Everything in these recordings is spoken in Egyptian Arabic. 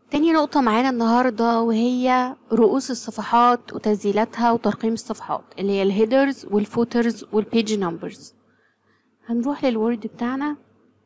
تاني نقطة معانا النهاردة وهي رؤوس الصفحات وتسجيلاتها وترقيم الصفحات اللي هي الهيدرز والفوترز والبيج نمبرز هنروح للوورد بتاعنا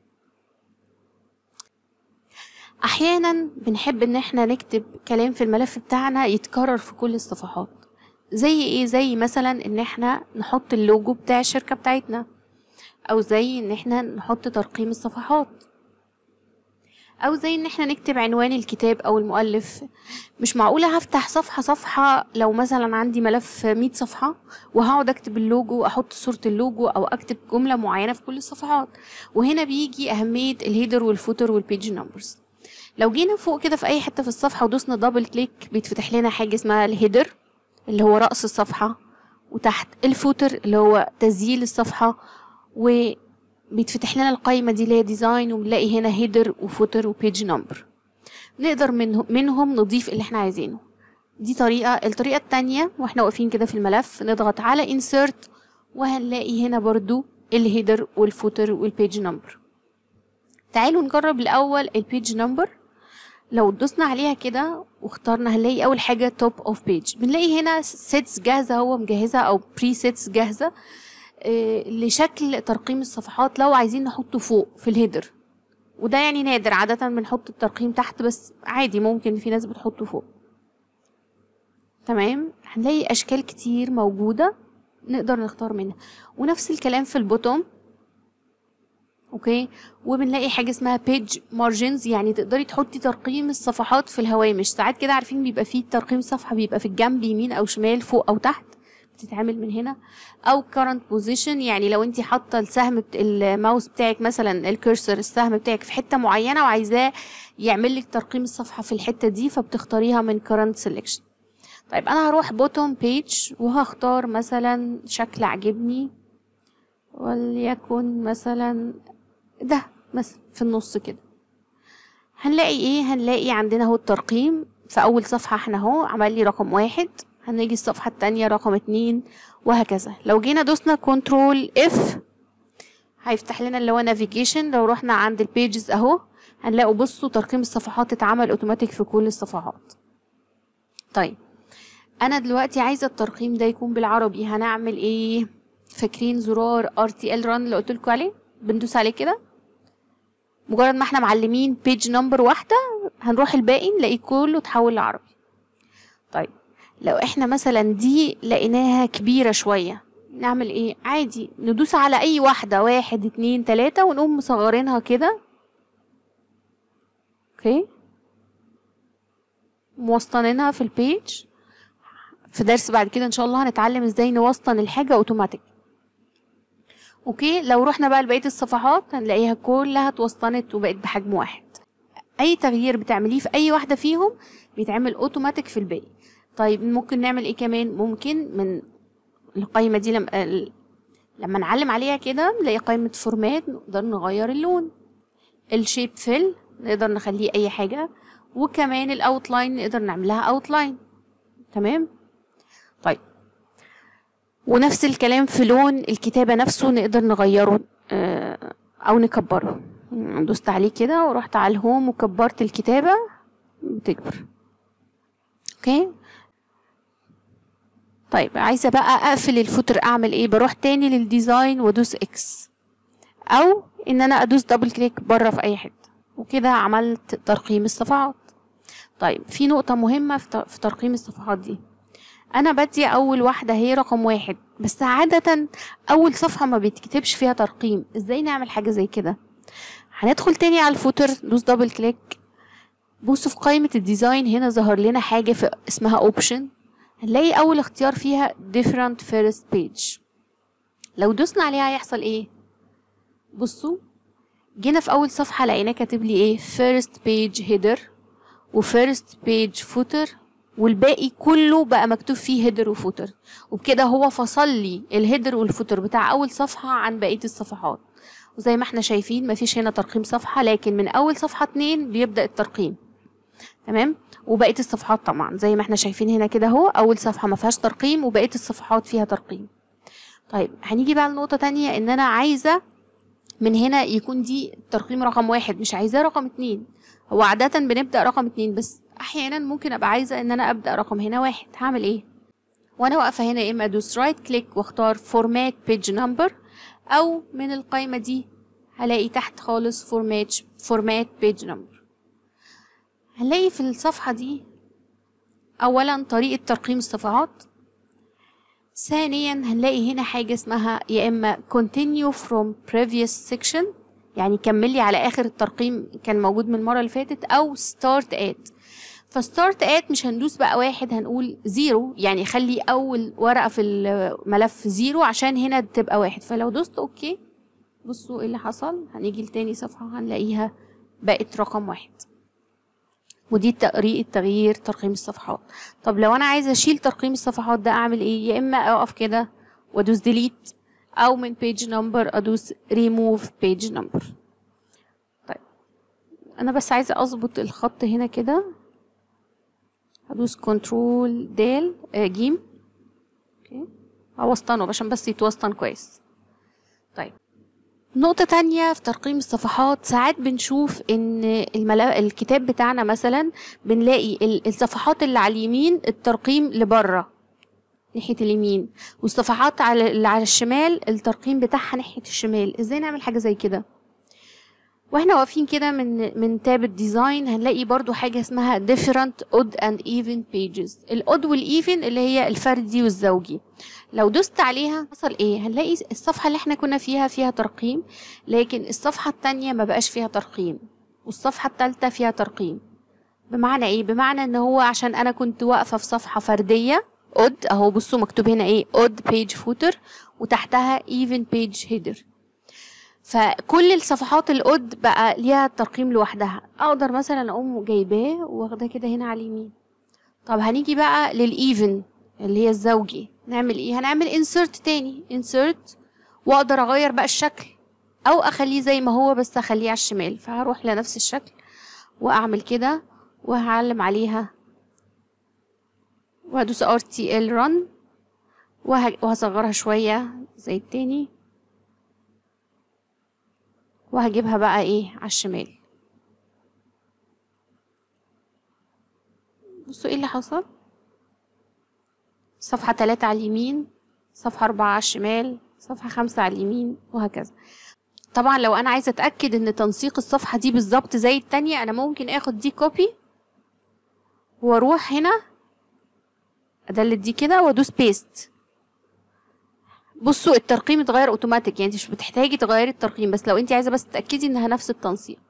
احيانا بنحب ان احنا نكتب كلام في الملف بتاعنا يتكرر في كل الصفحات زي ايه زي مثلا ان احنا نحط اللوجو بتاع الشركة بتاعتنا او زي ان احنا نحط ترقيم الصفحات او زي ان احنا نكتب عنوان الكتاب او المؤلف مش معقولة هفتح صفحة صفحة لو مثلا عندي ملف مية صفحة وهقعد اكتب اللوجو احط صورة اللوجو او اكتب جملة معينة في كل الصفحات وهنا بيجي اهمية الهيدر والفوتر والبيج نمبرز لو جينا فوق كده في اي حتة في الصفحة ودوسنا دبل كليك بيتفتح لنا حاجة اسمها الهيدر اللي هو رأس الصفحة وتحت الفوتر اللي هو تسجيل الصفحة وبيتفتح لنا القائمة دي اللي هي ديزاين وبنلاقي هنا هيدر وفوتر وبيج نمبر نقدر منه منهم نضيف اللي احنا عايزينه دي طريقة الطريقة التانية واحنا واقفين كده في الملف نضغط على insert وهنلاقي هنا برضو الهيدر والفوتر والبيج نمبر تعالوا نجرب الأول البيج نمبر لو دوسنا عليها كده واخترنا هنلاقي اول حاجه توب اوف بيج بنلاقي هنا سيتس جاهزه هو مجهزها او بري سيتس جاهزه آه، لشكل ترقيم الصفحات لو عايزين نحطه فوق في الهيدر وده يعني نادر عادة بنحط الترقيم تحت بس عادي ممكن في ناس بتحطه فوق تمام هنلاقي أشكال كتير موجودة نقدر نختار منها ونفس الكلام في البوتوم اوكي وبنلاقي حاجه اسمها بيج مارجنز يعني تقدري تحطي ترقيم الصفحات في الهوامش ساعات كده عارفين بيبقى فيه ترقيم صفحه بيبقى في الجنب يمين او شمال فوق او تحت بتتعمل من هنا او current position يعني لو انت حاطه السهم بت... الماوس بتاعك مثلا الكرسر السهم بتاعك في حته معينه وعايزاه يعمل لك ترقيم الصفحه في الحته دي فبتختاريها من current selection طيب انا هروح bottom page وهختار مثلا شكل عجبني وليكن مثلا ده مثلا في النص كده هنلاقي ايه هنلاقي عندنا اهو الترقيم في اول صفحة احنا اهو عمل لي رقم واحد هنيجي الصفحة التانية رقم اتنين وهكذا لو جينا دوسنا كنترول اف هيفتح لنا اللي هو نافيجيشن لو رحنا عند البيجز اهو هنلاقوا بصوا ترقيم الصفحات اتعمل اوتوماتيك في كل الصفحات طيب انا دلوقتي عايزه الترقيم ده يكون بالعربي هنعمل ايه فاكرين زرار ار تي ال ران اللي قلت لكم عليه بندوس عليه كده مجرد ما احنا معلمين بيج نمبر واحده هنروح الباقي نلاقيه كله اتحول لعربي طيب لو احنا مثلا دي لقيناها كبيره شويه نعمل ايه عادي ندوس على اي واحده واحد اتنين تلاته ونقوم مصغرينها كده اوكي موسطنينها في البيج في درس بعد كده ان شاء الله هنتعلم ازاي نوسطن الحاجه اوتوماتيك اوكي لو رحنا بقى لبقيه الصفحات هنلاقيها كلها اتوسطنت وبقت بحجم واحد اي تغيير بتعمليه في اي واحده فيهم بيتعمل اوتوماتيك في الباقي طيب ممكن نعمل ايه كمان ممكن من القائمه دي لما لما نعلم عليها كده نلاقي قائمه فورمات نقدر نغير اللون الشيب فيل نقدر نخليه اي حاجه وكمان الاوتلاين نقدر نعملها اوتلاين تمام طيب ونفس الكلام في لون الكتابة نفسه نقدر نغيره آه، أو نكبره دوست عليه كده ورحت على الهوم وكبرت الكتابة بتكبر اوكي طيب عايزة بقى اقفل الفوتر اعمل ايه بروح تاني للديزاين وادوس اكس او ان انا ادوس دبل كليك بره في اي حتة وكده عملت ترقيم الصفحات طيب في نقطة مهمة في ت- في ترقيم الصفحات دي انا بدي اول واحده هي رقم واحد بس عاده اول صفحه ما بيتكتبش فيها ترقيم ازاي نعمل حاجه زي كده هندخل تاني على الفوتر دوس دبل كليك بصوا في قائمه الديزاين هنا ظهر لنا حاجه في اسمها اوبشن هنلاقي اول اختيار فيها different first page لو دوسنا عليها هيحصل ايه بصوا جينا في اول صفحه لقيناه كاتب لي ايه first page header وفيرست بيج فوتر والباقي كله بقى مكتوب فيه هيدر وفوتر وبكده هو فصل لي الهيدر والفوتر بتاع اول صفحة عن بقية الصفحات وزي ما احنا شايفين مفيش هنا ترقيم صفحة لكن من اول صفحة اتنين بيبدأ الترقيم تمام وبقية الصفحات طبعا زي ما احنا شايفين هنا كده اهو اول صفحة ما فيهاش ترقيم وبقية الصفحات فيها ترقيم طيب هنيجي بقى لنقطة تانية ان انا عايزة من هنا يكون دي الترقيم رقم واحد مش عايزاه رقم اتنين هو عادة بنبدأ رقم اتنين بس أحيانا ممكن أبقى عايزة إن أنا أبدأ رقم هنا واحد هعمل إيه؟ وأنا واقفة هنا يا إما أدوس رايت كليك وأختار فورمات بيج نمبر أو من القائمة دي هلاقي تحت خالص فورمات فورمات بيج نمبر هنلاقي في الصفحة دي أولا طريقة ترقيم الصفحات ثانيا هنلاقي هنا حاجة اسمها يا إما continue from previous section يعني كملي على آخر الترقيم كان موجود من المرة اللي فاتت أو start at فستارت ات مش هندوس بقى واحد هنقول زيرو يعني خلي أول ورقة في الملف زيرو عشان هنا تبقى واحد فلو دوست أوكي بصوا ايه اللي حصل هنيجي لتاني صفحة هنلاقيها بقت رقم واحد ودي طريقة تغيير ترقيم الصفحات طب لو انا عايزة اشيل ترقيم الصفحات ده اعمل ايه يا اما اقف كده وادوس ديليت او من بيج نمبر ادوس ريموف بيج نمبر طيب انا بس عايزة اظبط الخط هنا كده هدوس كنترول دال آه جيم اوكي اوسطنه عشان بس يتوسطن كويس طيب نقطة تانية في ترقيم الصفحات ساعات بنشوف ان الملا... الكتاب بتاعنا مثلا بنلاقي الصفحات اللي على اليمين الترقيم لبره ناحية اليمين والصفحات على اللي على الشمال الترقيم بتاعها ناحية الشمال ازاي نعمل حاجة زي كده واحنا واقفين كده من من تاب الديزاين هنلاقي برضو حاجة اسمها different odd and even pages الاود والايفن اللي هي الفردي والزوجي لو دوست عليها حصل ايه هنلاقي الصفحة اللي احنا كنا فيها فيها ترقيم لكن الصفحة التانية ما بقاش فيها ترقيم والصفحة التالتة فيها ترقيم بمعنى ايه بمعنى ان هو عشان انا كنت واقفة في صفحة فردية اود اهو بصوا مكتوب هنا ايه اود بيج فوتر وتحتها even page header فكل الصفحات الاود بقى ليها ترقيم لوحدها اقدر مثلا اقوم جايباه واخداه كده هنا على اليمين طب هنيجي بقى للايفن اللي هي الزوجي نعمل ايه هنعمل انسرت تاني انسرت واقدر اغير بقى الشكل او اخليه زي ما هو بس اخليه على الشمال فهروح لنفس الشكل واعمل كده وهعلم عليها وهدوس ار تي ال رن وهصغرها شويه زي التاني وهجيبها بقى ايه على الشمال بصوا ايه اللي حصل صفحة تلاتة على اليمين صفحة أربعة على الشمال صفحة خمسة على اليمين وهكذا طبعا لو أنا عايزة أتأكد إن تنسيق الصفحة دي بالظبط زي التانية أنا ممكن آخد دي كوبي وأروح هنا أدلت دي كده وأدوس بيست بصوا الترقيم اتغير اوتوماتيك يعني مش بتحتاجي تغيري الترقيم بس لو انت عايزه بس تتاكدي انها نفس التنسيق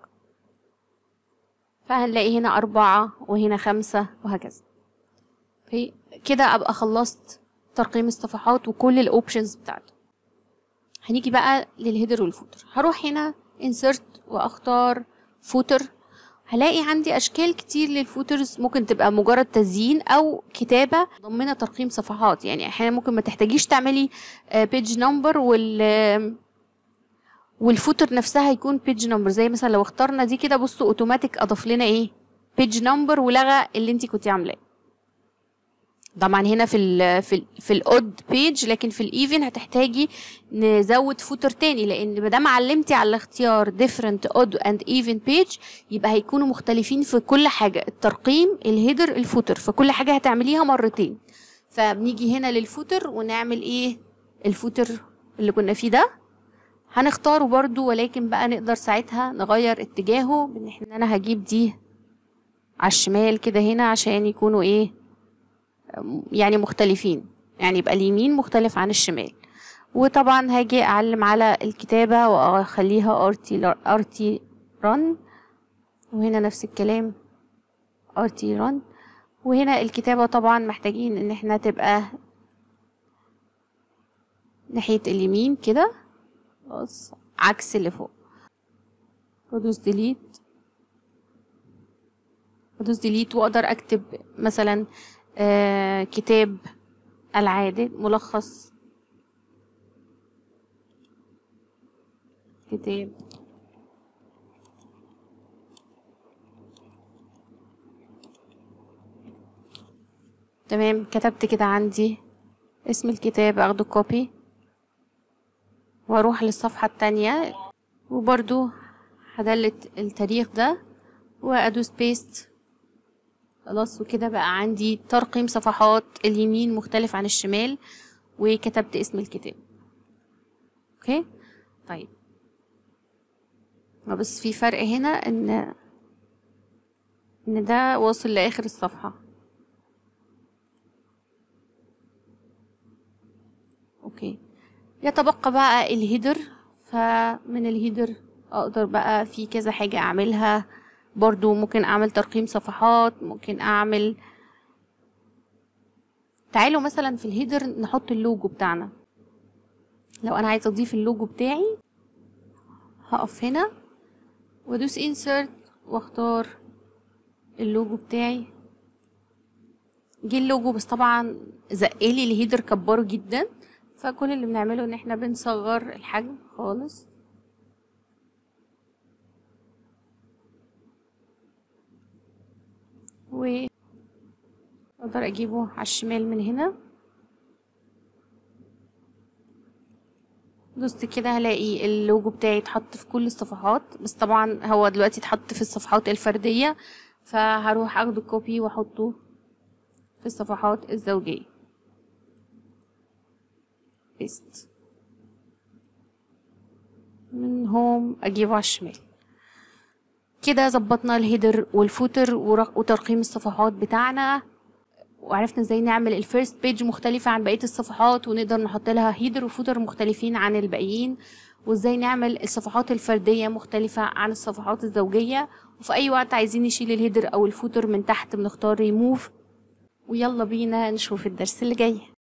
فهنلاقي هنا أربعة وهنا خمسة وهكذا في كده أبقى خلصت ترقيم الصفحات وكل الأوبشنز بتاعته هنيجي بقى للهيدر والفوتر هروح هنا insert وأختار فوتر هلاقي عندي أشكال كتير للفوترز ممكن تبقى مجرد تزيين أو كتابة ضمنها ترقيم صفحات يعني أحيانا ممكن ما تحتاجيش تعملي بيج نمبر وال والفوتر نفسها يكون بيج نمبر زي مثلا لو اخترنا دي كده بصوا اوتوماتيك اضاف لنا ايه بيج نمبر ولغى اللي انت كنت عاملاه طبعا هنا في ال في ال في الاود بيج لكن في الايفن هتحتاجي نزود فوتر تاني لان ما دام علمتي على الاختيار different odd and even page يبقى هيكونوا مختلفين في كل حاجه الترقيم الهيدر الفوتر فكل حاجه هتعمليها مرتين فبنيجي هنا للفوتر ونعمل ايه الفوتر اللي كنا فيه ده هنختاره برضو ولكن بقى نقدر ساعتها نغير اتجاهه بان احنا انا هجيب دي على الشمال كده هنا عشان يكونوا ايه يعني مختلفين يعني يبقى اليمين مختلف عن الشمال وطبعا هاجي اعلم على الكتابة واخليها ارتي ارتي رن وهنا نفس الكلام ارتي رن وهنا الكتابة طبعا محتاجين ان احنا تبقى ناحية اليمين كده خلاص عكس اللي فوق وادوس ديليت وادوس ديليت واقدر اكتب مثلا آه كتاب العادة ملخص كتاب تمام كتبت كده عندي اسم الكتاب اخده كوبي واروح للصفحة التانية وبرضو هدلت التاريخ ده وادوس بيست خلاص وكده بقى عندي ترقيم صفحات اليمين مختلف عن الشمال وكتبت اسم الكتاب اوكي طيب بس في فرق هنا ان ان ده واصل لاخر الصفحة اوكي يتبقى بقى الهيدر فمن الهيدر اقدر بقى في كذا حاجة اعملها برضو ممكن اعمل ترقيم صفحات ممكن اعمل تعالوا مثلا في الهيدر نحط اللوجو بتاعنا لو انا عايزه اضيف اللوجو بتاعي هقف هنا وادوس insert واختار اللوجو بتاعي جه اللوجو بس طبعا زقلي الهيدر كبره جدا فكل اللي بنعمله ان احنا بنصغر الحجم خالص و اقدر اجيبه على الشمال من هنا دوست كده هلاقي اللوجو بتاعي اتحط في كل الصفحات بس طبعا هو دلوقتي اتحط في الصفحات الفردية فهروح اخده كوبي واحطه في الصفحات الزوجية بيست من هوم اجيبه على الشمال كده ظبطنا الهيدر والفوتر وترقيم الصفحات بتاعنا وعرفنا ازاي نعمل الفيرست بيج مختلفة عن بقية الصفحات ونقدر نحط لها هيدر وفوتر مختلفين عن الباقيين وازاي نعمل الصفحات الفردية مختلفة عن الصفحات الزوجية وفي اي وقت عايزين نشيل الهيدر او الفوتر من تحت بنختار ريموف ويلا بينا نشوف الدرس اللي جاي